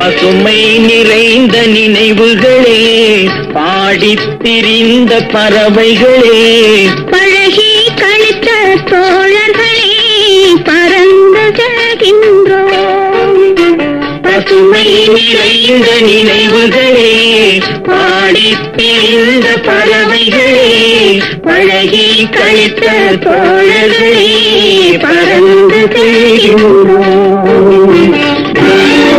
பசுமை நிறைந்த நினைவுகளே பாடித் திரிந்த பறவைகளே பழகி கழித்த தோழர்களே பறந்து செல்கின்றோம் பசுமை நிறைந்த நினைவுகளே பாடித் திரிந்த பறவைகளே பழகி கழித்த தோழர்களே பறந்து செல்கின்றோம்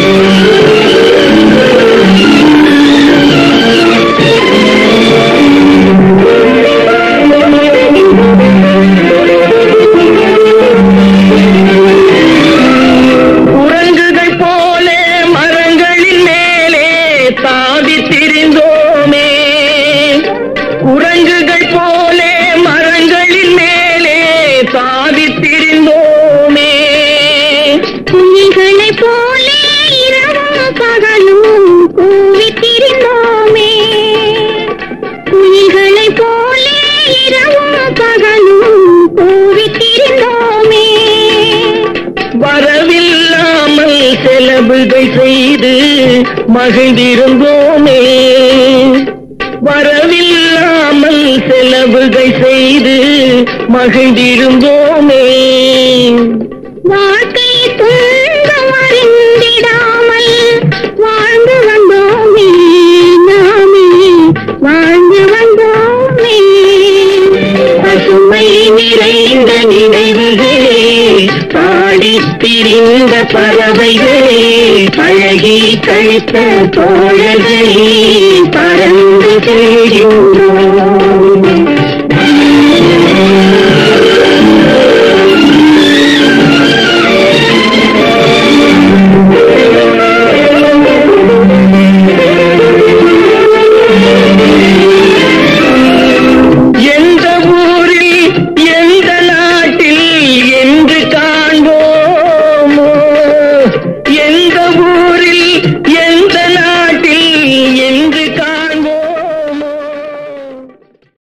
குரங்குகள் போல மரங்களின் மேலே தாவி திரிந்தோமே குரங்குகள் போல மரங்களின் மேலே தாவி திரிந்தோமே குயில்களைப் போலே இரவும் பகலும் கூவித் திரிந்தோமே குயில்களைப் போலே இரவும் பகலும் கூவித் திரிந்தோமே வரவில்லாமல் செலவுகள் செய்து மகிழ்ந்திருந்தோமே வரவில்லாமல் செலவுகள் செய்து மகிழ்ந்திருந்தோமே வாழ்க்கை துன்பம் அறிந்திடாமல் வாழ்ந்து வந்தோமே நாமே வாழ்ந்து வந்தோமே பசுமை நிறைந்த நினைவுகளே பாடித் திரிந்த பறவைகளே அழகி கழித்த தோழர்களே பறந்து செல்கின்றோம்